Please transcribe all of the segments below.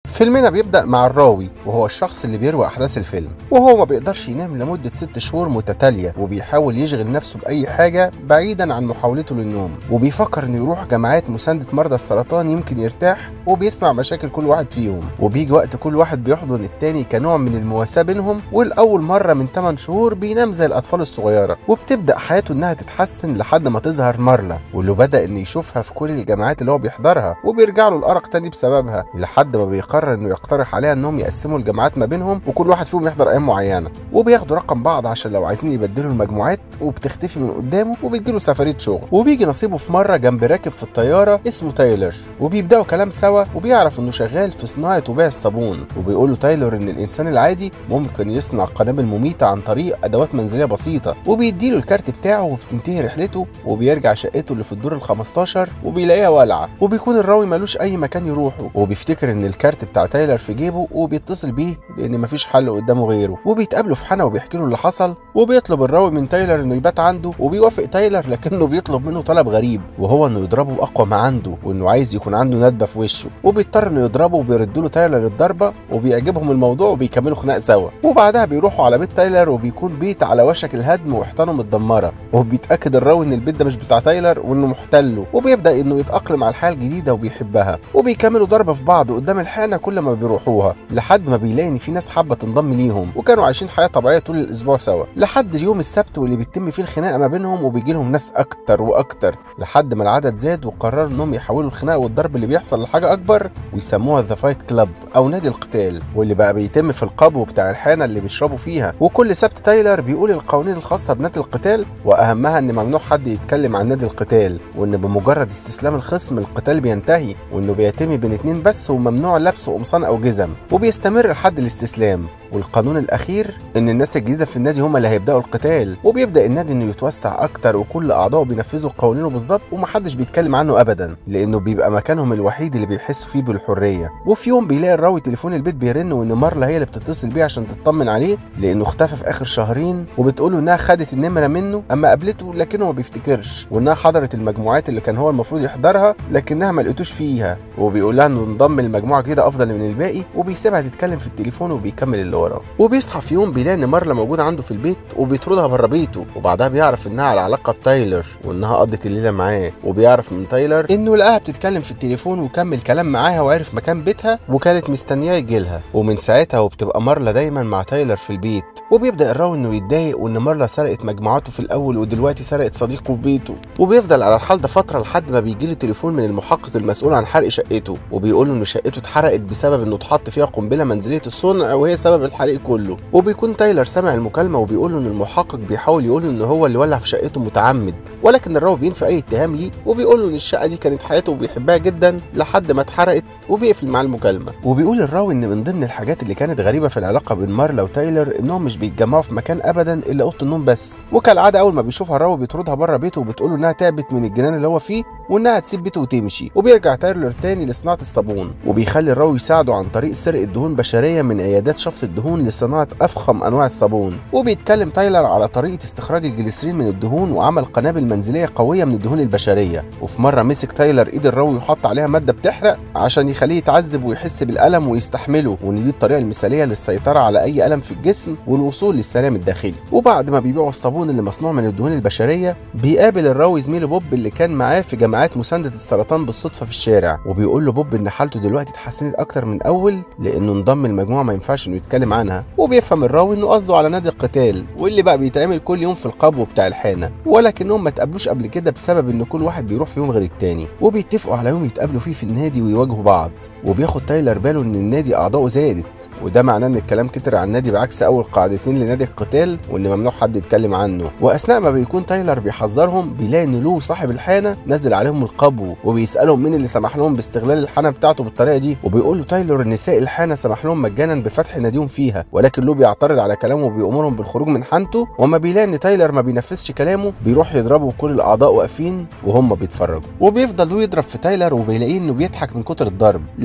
فيلمنا بيبدأ مع الراوي وهو الشخص اللي بيروي أحداث الفيلم وهو ما بيقدرش ينام لمدة ست شهور متتالية وبيحاول يشغل نفسه بأي حاجة بعيدا عن محاولته للنوم وبيفكر إنه يروح جمعيات مساندة مرضى السرطان يمكن يرتاح وبيسمع مشاكل كل واحد فيهم وبيجي وقت كل واحد بيحضن التاني كنوع من المواساة بينهم والأول مرة من 8 شهور بينام زي الأطفال الصغيرة وبتبدأ حياته إنها تتحسن لحد ما تظهر مارلا واللي بدأ إنه يشوفها في كل الجامعات اللي هو بيحضرها وبيرجع له الأرق تاني بسببها لحد ما بيقرر إنه يقترح عليها إنهم يقسموا الجامعات ما بينهم وكل واحد فيهم يحضر أيام معينة وبياخدوا رقم بعض عشان لو عايزين يبدلوا المجموعات وبتختفي من قدامه وبتجيله سفرية شغل وبيجي نصيبه في مرة جنب راكب في الطيارة اسمه تايلر وبيبدأوا كلام سوا وبيعرف إنه شغال في صناعة وبيع الصابون وبيقول له تايلر إن الإنسان العادي ممكن يصنع قنابل مميتة عن طريق أدوات منزلية بسيطة وبيديله الكارت بتاعه وبتنتهي رحلته وبيرجع شقته اللي في الدور ال 15 وبيلاقيها والعة وبيكون الراوي ملوش أي مكان يروحه وبيفتكر إن الكارت بتاع تايلر في جيبه وبيتصل بيه لأن مفيش حل قدامه غيره وبيتقابلوا في حنا وبيحكي له اللي حصل وبيطلب الراوي من تايلر إنه يبات عنده وبيوافق تايلر لكنه بيطلب منه طلب غريب وهو إنه يضربه بأقوى ما عنده وإنه عايز يكون عنده ندبة في وشه وبيضطر إنه يضربه وبيردوا له تايلر الضربة وبيعجبهم الموضوع وبيكملوا خناق سوا وبعدها بيروحوا على بيت تايلر وبيكون بيت على وشك الهدم وحيطانه متدمرة وبيتأكد الراوي إن البيت ده مش بتاع تايلر وإنه محتله وبيبدأ إنه يتأقلم على الحياة الجديدة وبيحبها وبيكملوا ضربة في بعض قدام الحانة كل ما بيروحوها لحد ما بيلاقي إن في ناس حابة تنضم ليهم وكانوا عايشين حياة طبيعية طول الأسبوع سوا لحد يوم السبت واللي بيتم فيه الخناقة ما بينهم وبيجي لهم ناس أكتر وأكتر لحد ما العدد زاد وقرروا إنهم يحولوا الخناقة والضرب اللي بيحصل لحاجة أكبر ويسموها ذا فايت كلاب أو نادي القتال واللي بقى بيتم في القبو بتاع الحانة اللي بيشربوا فيها وكل سبت تايلر بيقول القوانين الخاصة بنادي القتال وأهمها إن ممنوع حد يتكلم عن نادي القتال وإن بمجرد استسلام الخصم القتال بينتهي وإنه بيتم بين اتنين بس وممنوع لبس قمصان أو جزم وبيستمر لحد الاستسلام والقانون الاخير ان الناس الجديده في النادي هم اللي هيبداوا القتال وبيبدا النادي انه يتوسع اكتر وكل اعضائه بينفذوا قوانينه بالظبط ومحدش بيتكلم عنه ابدا لانه بيبقى مكانهم الوحيد اللي بيحسوا فيه بالحريه وفي يوم بيلاقي الراوي تليفون البيت بيرن وان مارلا هي اللي بتتصل بيه عشان تطمن عليه لانه اختفى في اخر شهرين وبتقول له انها خدت النمره منه اما قابلته لكنه ما بيفتكرش وانها حضرت المجموعات اللي كان هو المفروض يحضرها لكنها ما لقيتوش فيها وبيقول لها انه انضم لمجموعه جديده افضل من الباقي وبيسيبها تتكلم في التليفون وبيكمل اللي وراه وبيصحى في يوم بيلاقي ان مارلا موجوده عنده في البيت وبيطردها بره بيته وبعدها بيعرف انها على علاقه بتايلر وانها قضت الليله معاه وبيعرف من تايلر انه لقاها بتتكلم في التليفون وكمل كلام معاها وعرف مكان بيتها وكانت مستنياه يجيلها ومن ساعتها وبتبقى مارلا دايما مع تايلر في البيت وبيبدا الراوي انه يتضايق وان مارلا سرقت مجموعاته في الاول ودلوقتي سرقت صديقه في بيته وبيفضل على الحال ده فتره لحد ما بيجي له تليفون من المحقق المسؤول عن حرق شقته وبيقول له ان شقته اتحرقت بسبب انه اتحط فيها قنبله منزليه الصنع وهي سبب الحريق كله وبيكون تايلر سامع المكالمه وبيقول له ان المحقق بيحاول يقول له ان هو اللي ولع في شقته متعمد ولكن الراوي بينفي اي اتهام ليه وبيقول له ان الشقه دي كانت حياته وبيحبها جدا لحد ما اتحرقت وبيقفل معاه المكالمه وبيقول الراوي ان من ضمن الحاجات اللي كانت غريبه في العلاقه بين مارلا وتايلر انهم مش بيتجمعوا في مكان ابدا الا اوضه النوم بس وكالعاده اول ما بيشوفها الراوي بيطردها بره بيته وبتقول له انها تعبت من الجنان اللي هو فيه وانها تسيب بيته وتمشي وبيرجع تايلر تاني لصناعه الصابون وبيخلي الراوي يساعده عن طريق سرقه دهون بشريه من عيادات شفط الدهون لصناعه افخم انواع الصابون وبيتكلم تايلر على طريقه استخراج الجليسرين من الدهون وعمل قنابل منزليه قويه من الدهون البشريه وفي مره مسك تايلر ايد الراوي وحط عليها ماده بتحرق عشان يخليه يتعذب ويحس بالالم ويستحمله وان دي الطريقه المثاليه للسيطره على اي الم في الجسم والوصول للسلام الداخلي وبعد ما بيبيعوا الصابون اللي مصنوع من الدهون البشريه بيقابل الراوي زميله بوب اللي كان معاه في جماعات مسانده السرطان بالصدفه في الشارع وبيقول له بوب ان حالته دلوقتي اتحسنت اكتر من اول لانه انضم المجموعه ما ينفعش انه يتكلم عنها وبيفهم الراوي انه قصده على نادي القتال واللي بقى بيتعمل كل يوم في القبو بتاع الحانه ولكنهم ما تقابلوش قبل كده بسبب ان كل واحد بيروح في يوم غير التاني وبيتفقوا على يوم يتقابلوا فيه في النادي ويواجهوا بعض وبياخد تايلر باله ان النادي اعضائه زادت وده معناه ان الكلام كتر عن النادي بعكس اول قاعدتين لنادي القتال وان ممنوع حد يتكلم عنه واثناء ما بيكون تايلر بيحذرهم بيلاقي ان لو صاحب الحانه نزل عليهم القبو وبيسالهم مين اللي سمح لهم باستغلال الحانه بتاعته بالطريقه دي وبيقول له تايلر ان سائل الحانه سمح لهم مجانا بفتح ناديهم فيها ولكن لو بيعترض على كلامه وبيامرهم بالخروج من حانته وما بيلاقي ان تايلر ما بينفذش كلامه بيروح يضربه وكل الاعضاء واقفين وهم بيتفرجوا وبيفضل لو يضرب في تايلر وبيلاقيه انه بيضحك من كتر الضرب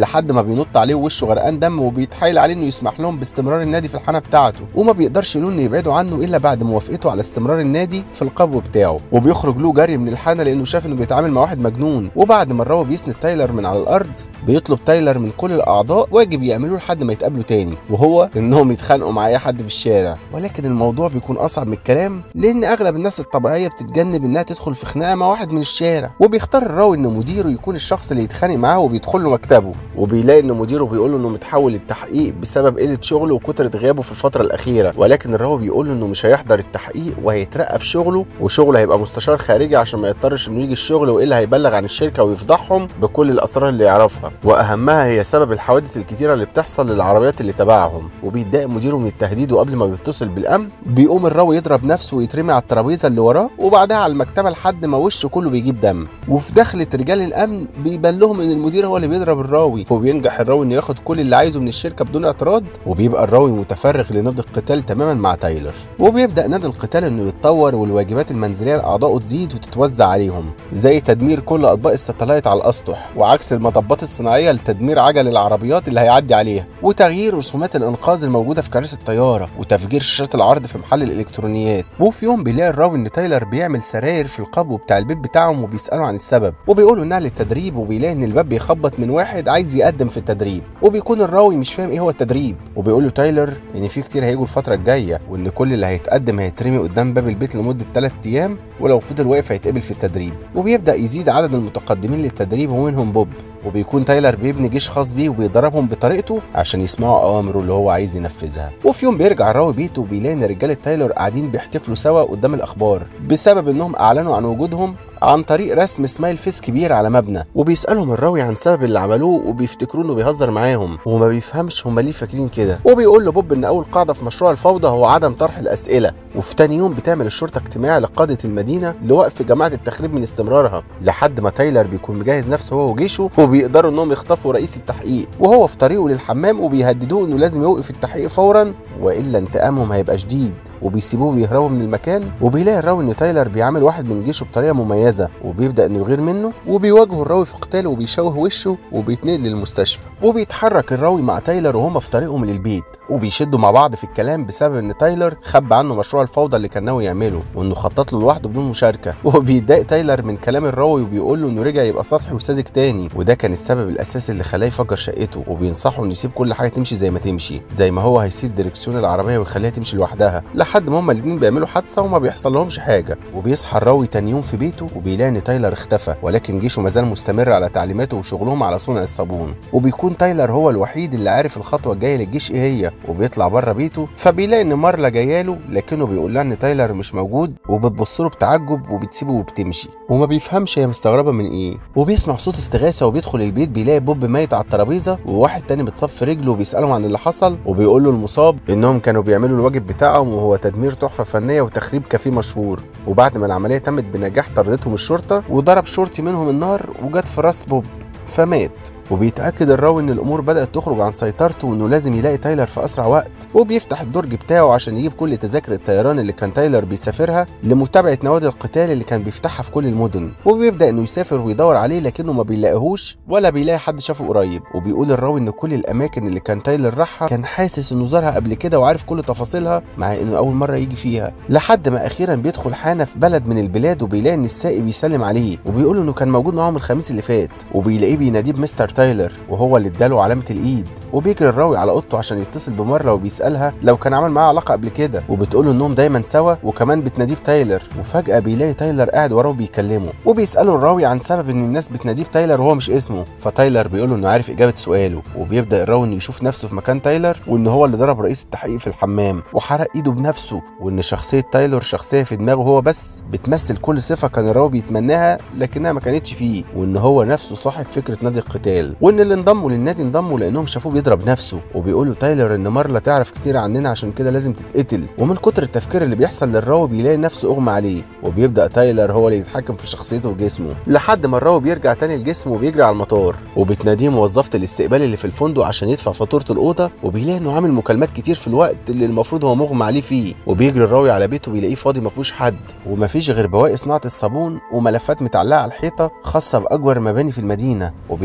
لحد ما بينط عليه ووشه غرقان دم وبيتحايل عليه انه يسمح لهم باستمرار النادي في الحانه بتاعته وما بيقدرش له انه يبعدوا عنه الا بعد موافقته على استمرار النادي في القبو بتاعه وبيخرج له جري من الحانه لانه شاف انه بيتعامل مع واحد مجنون وبعد ما الراوي بيسند تايلر من على الارض بيطلب تايلر من كل الاعضاء واجب يعملوه لحد ما يتقابلوا تاني وهو انهم يتخانقوا مع اي حد في الشارع ولكن الموضوع بيكون اصعب من الكلام لان اغلب الناس الطبيعيه بتتجنب انها تدخل في خناقه مع واحد من الشارع وبيختار الراوي ان مديره يكون الشخص اللي يتخانق معاه وبيدخل له مكتبه وبيلاقي ان مديره بيقول له انه متحول للتحقيق بسبب قله شغله وكتره غيابه في الفتره الاخيره ولكن الراوي بيقول له انه مش هيحضر التحقيق وهيترقى في شغله وشغله هيبقى مستشار خارجي عشان ما يضطرش انه يجي الشغل والا هيبلغ عن الشركه ويفضحهم بكل الاسرار اللي يعرفها واهمها هي سبب الحوادث الكتيره اللي بتحصل للعربيات اللي تبعهم وبيتضايق مديره من التهديد وقبل ما بيتصل بالامن بيقوم الراوي يضرب نفسه ويترمي على الترابيزه اللي وراه وبعدها على المكتبه لحد ما وشه كله بيجيب دم وفي دخلة رجال الامن بيبان لهم ان المدير هو اللي بيضرب الراوي وبينجح الراوي انه ياخد كل اللي عايزه من الشركه بدون اعتراض وبيبقى الراوي متفرغ لنادي القتال تماما مع تايلر وبيبدا نادي القتال انه يتطور والواجبات المنزليه لاعضائه تزيد وتتوزع عليهم زي تدمير كل اطباق الستلايت على الاسطح وعكس المطبات الصناعيه لتدمير عجل العربيات اللي هيعدي عليها وتغيير رسومات الانقاذ الموجوده في كراسي الطياره وتفجير شاشات العرض في محل الالكترونيات وفي يوم بيلاقي الراوي ان تايلر بيعمل سراير في القبو بتاع البيت بتاعهم وبيسالوا عن السبب وبيقولوا انها للتدريب وبيلاقي ان الباب بيخبط من واحد عايز يقدم في التدريب وبيكون الراوي مش فاهم ايه هو التدريب وبيقول له تايلر ان في كتير هيجوا الفتره الجايه وان كل اللي هيتقدم هيترمي قدام باب البيت لمده 3 ايام ولو فضل واقف هيتقبل في التدريب وبيبدا يزيد عدد المتقدمين للتدريب ومنهم بوب وبيكون تايلر بيبني جيش خاص بيه وبيدربهم بطريقته عشان يسمعوا اوامره اللي هو عايز ينفذها وفي يوم بيرجع الراوي بيته وبيلاقي ان رجاله تايلر قاعدين بيحتفلوا سوا قدام الاخبار بسبب انهم اعلنوا عن وجودهم عن طريق رسم سمايل فيس كبير على مبنى وبيسالهم الراوي عن سبب اللي عملوه وبيفتكروا انه بيهزر معاهم وما بيفهمش هما ليه فاكرين كده وبيقول لبوب ان اول قاعده في مشروع الفوضى هو عدم طرح الاسئله وفي تاني يوم بتعمل الشرطه اجتماع لقاده المدينه لوقف جماعه التخريب من استمرارها لحد ما تايلر بيكون مجهز نفسه هو وجيشه وبيقدروا انهم يخطفوا رئيس التحقيق وهو في طريقه للحمام وبيهددوه انه لازم يوقف التحقيق فورا والا انتقامهم هيبقى شديد وبيسيبوه بيهربوا من المكان وبيلاقي الراوي ان تايلر بيعامل واحد من جيشه بطريقه مميزه وبيبدا انه يغير منه وبيواجهه الراوي في قتاله وبيشوه وشه وبيتنقل للمستشفى وبيتحرك الراوي مع تايلر وهما في طريقهم للبيت وبيشدوا مع بعض في الكلام بسبب ان تايلر خبى عنه مشروع الفوضى اللي كان ناوي يعمله وانه خطط له لوحده بدون مشاركه وبيتضايق تايلر من كلام الراوي وبيقول له انه رجع يبقى سطحي وساذج تاني وده كان السبب الاساسي اللي خلاه يفجر شقته وبينصحه انه يسيب كل حاجه تمشي زي ما تمشي زي ما هو هيسيب ديركسيون العربيه ويخليها تمشي لوحدها لحد ما هما الاتنين بيعملوا حادثه وما بيحصل لهمش حاجه وبيصحى الراوي تاني يوم في بيته وبيلاقي ان تايلر اختفى ولكن جيشه مازال مستمر على تعليماته وشغلهم على صنع الصابون وبيكون تايلر هو الوحيد اللي عارف الخطوه الجايه للجيش ايه هي وبيطلع بره بيته فبيلاقي ان مارلا جايه له لكنه بيقول لها ان تايلر مش موجود وبتبص له بتعجب وبتسيبه وبتمشي وما بيفهمش هي مستغربه من ايه وبيسمع صوت استغاثه وبيدخل البيت بيلاقي بوب ميت على الترابيزه وواحد تاني متصف في رجله وبيسالهم عن اللي حصل وبيقول له المصاب انهم كانوا بيعملوا الواجب بتاعهم وهو تدمير تحفه فنيه وتخريب كافيه مشهور وبعد ما العمليه تمت بنجاح طردتهم الشرطه وضرب شرطي منهم النار وجت في راس بوب فمات وبيتأكد الراوي إن الأمور بدأت تخرج عن سيطرته وإنه لازم يلاقي تايلر في أسرع وقت وبيفتح الدرج بتاعه عشان يجيب كل تذاكر الطيران اللي كان تايلر بيسافرها لمتابعة نوادي القتال اللي كان بيفتحها في كل المدن وبيبدأ إنه يسافر ويدور عليه لكنه ما بيلاقيهوش ولا بيلاقي حد شافه قريب وبيقول الراوي إن كل الأماكن اللي كان تايلر راحها كان حاسس إنه زارها قبل كده وعارف كل تفاصيلها مع إنه أول مرة يجي فيها لحد ما أخيرا بيدخل حانة في بلد من البلاد وبيلاقي إن السائق بيسلم عليه وبيقول إنه كان موجود معاهم الخميس اللي فات وبيلاقيه بيناديه بمستر تايلر وهو اللي اداله علامه الايد وبيجري الراوي على اوضته عشان يتصل بمارلا وبيسالها لو كان عمل معاها علاقه قبل كده وبتقول له انهم دايما سوا وكمان بتناديه بتايلر وفجاه بيلاقي تايلر قاعد وراه وبيكلمه وبيساله الراوي عن سبب ان الناس بتناديه بتايلر وهو مش اسمه فتايلر بيقول له انه عارف اجابه سؤاله وبيبدا الراوي انه يشوف نفسه في مكان تايلر وان هو اللي ضرب رئيس التحقيق في الحمام وحرق ايده بنفسه وان شخصيه تايلر شخصيه في دماغه هو بس بتمثل كل صفه كان الراوي بيتمناها لكنها ما كانتش فيه وان هو نفسه صاحب فكره نادي القتال وان اللي انضموا للنادي انضموا لانهم شافوه بيضرب نفسه وبيقولوا تايلر ان مارلا تعرف كتير عننا عشان كده لازم تتقتل ومن كتر التفكير اللي بيحصل للراوي بيلاقي نفسه اغمى عليه وبيبدا تايلر هو اللي يتحكم في شخصيته وجسمه لحد ما الراوي بيرجع تاني لجسمه وبيجري على المطار وبتناديه موظفه الاستقبال اللي في الفندق عشان يدفع فاتوره الاوضه وبيلاقي انه عامل مكالمات كتير في الوقت اللي المفروض هو مغمى عليه فيه وبيجري الراوي على بيته بيلاقيه فاضي ما فيهوش حد ومفيش غير بواقي صناعه الصابون وملفات متعلقه على الحيطه خاصه باكبر مباني في المدينه وبيفهم خطه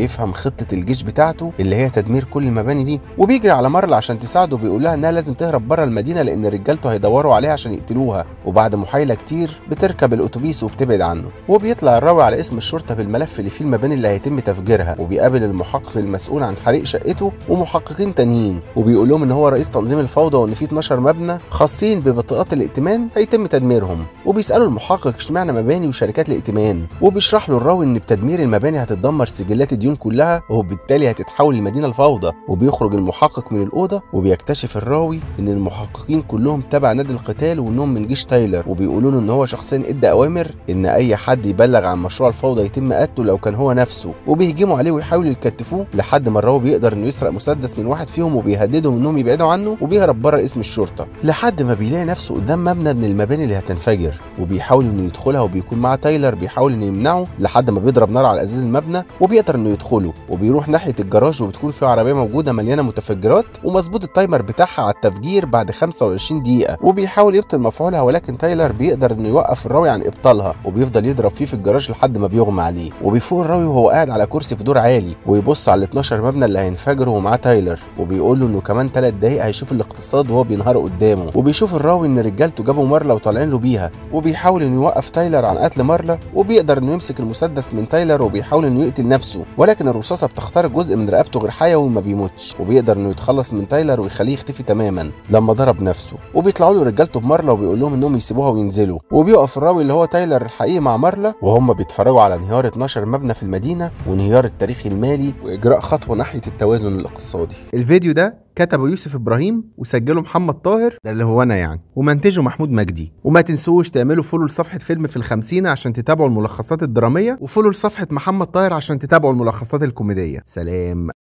خطه الجيش بتاعته اللي هي تدمير كل المباني دي وبيجري على مارلا عشان تساعده وبيقول لها انها لازم تهرب بره المدينه لان رجالته هيدوروا عليها عشان يقتلوها وبعد محايله كتير بتركب الاتوبيس وبتبعد عنه وبيطلع الراوي على اسم الشرطه بالملف اللي فيه المباني اللي هيتم تفجيرها وبيقابل المحقق المسؤول عن حريق شقته ومحققين تانيين وبيقول لهم ان هو رئيس تنظيم الفوضى وان في 12 مبنى خاصين ببطاقات الائتمان هيتم تدميرهم وبيسالوا المحقق اشمعنى مباني وشركات الائتمان وبيشرح له الراوي ان بتدمير المباني هتتدمر سجلات الديون كلها وبالتالي هتتحول المدينه لفوضى وبيخرج المحقق من الاوضه وبيكتشف الراوي ان المحققين كلهم تبع نادي القتال وانهم من جيش تايلر وبيقولوا له ان هو شخصيا ادى اوامر ان اي حد يبلغ عن مشروع الفوضى يتم قتله لو كان هو نفسه وبيهجموا عليه ويحاولوا يكتفوه لحد ما الراوي بيقدر انه يسرق مسدس من واحد فيهم وبيهددهم انهم يبعدوا عنه وبيهرب بره اسم الشرطه لحد ما بيلاقي نفسه قدام مبنى من المباني اللي هتنفجر وبيحاول انه يدخلها وبيكون مع تايلر بيحاول انه يمنعه لحد ما بيضرب نار على ازاز المبنى وبيقدر انه يدخله وبيروح ناحيه الجراج وبتكون في عربيه موجوده مليانه متفجرات ومظبوط التايمر بتاعها على التفجير بعد 25 دقيقه وبيحاول يبطل مفعولها ولكن تايلر بيقدر انه يوقف الراوي عن ابطالها وبيفضل يضرب فيه في الجراج لحد ما بيغمى عليه وبيفوق الراوي وهو قاعد على كرسي في دور عالي ويبص على ال 12 مبنى اللي هينفجروا ومعاه تايلر وبيقول له انه كمان 3 دقايق هيشوف الاقتصاد وهو بينهار قدامه وبيشوف الراوي ان رجالته جابوا مارلا وطالعين له بيها وبيحاول انه يوقف تايلر عن قتل مارلا وبيقدر انه يمسك المسدس من تايلر وبيحاول انه يقتل نفسه ولكن الرصاصه بتخترق جزء من رقبته غير حيوي وما بيموتش وبيقدر انه يتخلص من تايلر ويخليه يختفي تماما لما ضرب نفسه وبيطلعوا له رجالته بمارلا وبيقول لهم انهم يسيبوها وينزلوا وبيقف الراوي اللي هو تايلر الحقيقي مع مارلا وهم بيتفرجوا على انهيار 12 مبنى في المدينه وانهيار التاريخ المالي واجراء خطوه ناحيه التوازن الاقتصادي الفيديو ده كتبه يوسف ابراهيم وسجله محمد طاهر ده اللي هو انا يعني ومنتجه محمود مجدي وما تنسوش تعملوا فولو لصفحه فيلم في الخمسين عشان تتابعوا الملخصات الدراميه وفولو لصفحه محمد طاهر عشان تتابعوا الملخصات الكوميديه سلام